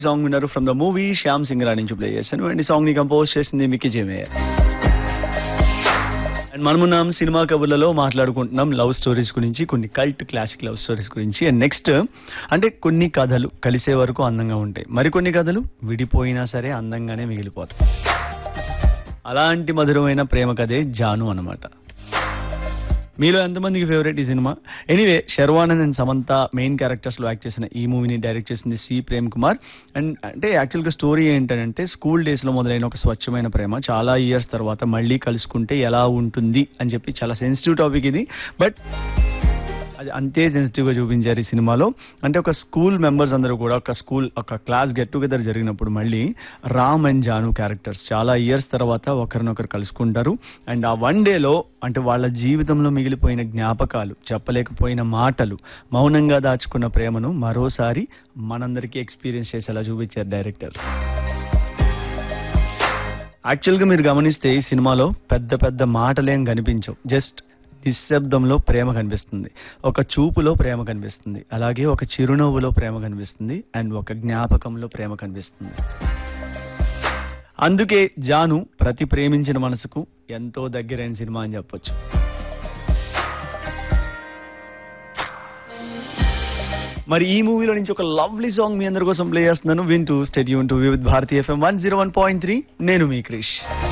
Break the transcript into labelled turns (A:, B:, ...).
A: song విన్నారు from the movie Shyam Singha Roy నుంచి play చేశాను అండ్ ఈ సాంగ్ ని కంపోజ్ చేసింది మిక్కీ జేమేయర్ అండ్ మనమున్నాం సినిమా కబుర్లలో మాట్లాడుకుంటున్నాం లవ్ స్టోరీస్ గురించి కొన్ని కల్ట్ క్లాసిక్ లవ్ స్టోరీస్ గురించి అండ్ నెక్స్ట్ అంటే కొన్ని కథలు కలిసే వరకు అందంగా ఉంటాయి మరికొన్ని కథలు విడిపోయినా సరే అందంగానే మిగిలిపోతాయి అలాంటి మధురమైన ప్రేమ కథే జాను అన్నమాట మీలో ఎంతమందికి ఫేవరెట్ ఈ సినిమా anyway Sharwanand and Samantha main characters లో యాక్ట్ చేసిన ఈ మూవీని డైరెక్ట్ చేసింది సి ప్రేమ్ కుమార్ అండ్ అంటే యాక్చువల్ గా స్టోరీ ఏంటంటే స్కూల్ డేస్ లో మొదలైన ఒక స్వచ్ఛమైన ప్రేమ చాలా ఇయర్స్ తర్వాత మళ్ళీ కలుసుకుంటే ఎలా ఉంటుంది అని చెప్పి చాలా సెన్సిటివ్ టాపిక్ ఇది బట్ అది అంతే సెన్సిటివ్ గా చూపించారు ఈ సినిమాలో అంటే ఒక స్కూల్ మెంబర్స్ అందరూ కూడా ఒక స్కూల్ ఒక క్లాస్ గెట్ టుగెదర్ జరిగినప్పుడు మళ్ళీ రామ్ అండ్ జాను క్యారెక్టర్స్ చాలా ఇయర్స్ తర్వాత ఒకరినొకరు కలుసుకుంటారు అండ్ ఆ వన్ డేలో అంటే వాళ్ళ జీవితంలో మిగిలిపోయిన జ్ఞాపకాలు చెప్పలేకపోయిన మాటలు మౌనంగా దాచుకున్న ప్రేమను మరోసారి మనందరికీ ఎక్స్పీరియన్స్ చేసేలా చూపించారు డైరెక్టర్ యాక్చువల్గా మీరు గమనిస్తే ఈ సినిమాలో పెద్ద పెద్ద మాటలేం కనిపించవు జస్ట్ నిశ్శబ్దంలో ప్రేమ కనిపిస్తుంది ఒక చూపులో ప్రేమ కనిపిస్తుంది అలాగే ఒక చిరునవ్వులో ప్రేమ కనిపిస్తుంది అండ్ ఒక జ్ఞాపకంలో ప్రేమ కనిపిస్తుంది అందుకే జాను ప్రతి ప్రేమించిన మనసుకు ఎంతో దగ్గరైన సినిమా అని చెప్పొచ్చు మరి ఈ మూవీలో నుంచి ఒక లవ్లీ సాంగ్ మీ అందరి కోసం ప్లే చేస్తున్నాను వింటూ stay tuned to with Bharati FM one zero one point three నేను మీ క్రిష్